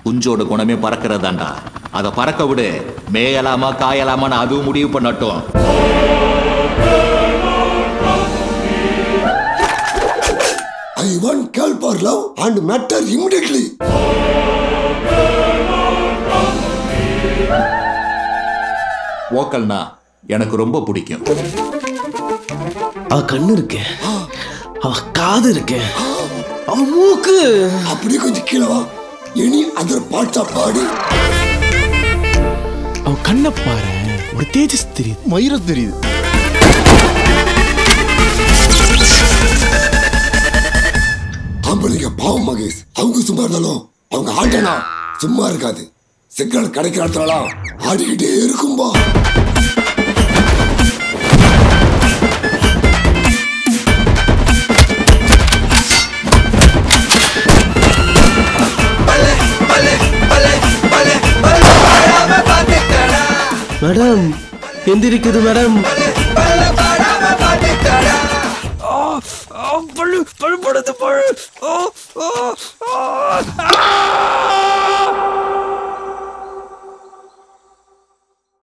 குஞ்சோட குணமே பறக்கிறதாண்டா அதை பறக்க விடு மேயலாமா காயலாமான்னு அதுவும் முடிவு பண்ணட்டும் I want girl for love and matter immediately ஓக்கல்னா எனக்கு ரொம்ப பிடிக்கும் அவ கண்ணு இருக்கு அவ காது இருக்கு அவ மூக்கு அப்படியே கொஞ்சம் கீழே வா any other parts of body அவ கண்ணை பாரு ஒரு தேஜஸ் தெரியுது மயிரம் தெரியுது ஆம்பளைங்க பாவம் மகேஷ் அவங்க சும்மா இருந்தாலும் அவங்க ஆட்டனா சும்மா இருக்காது சிக்னல் கிடைக்கிற இடத்துலலாம் ஆடிக்கிட்டே இருக்கும்பா மேடம் எந்திரிக்குது மேடம் பழு பழு படுத்து பழு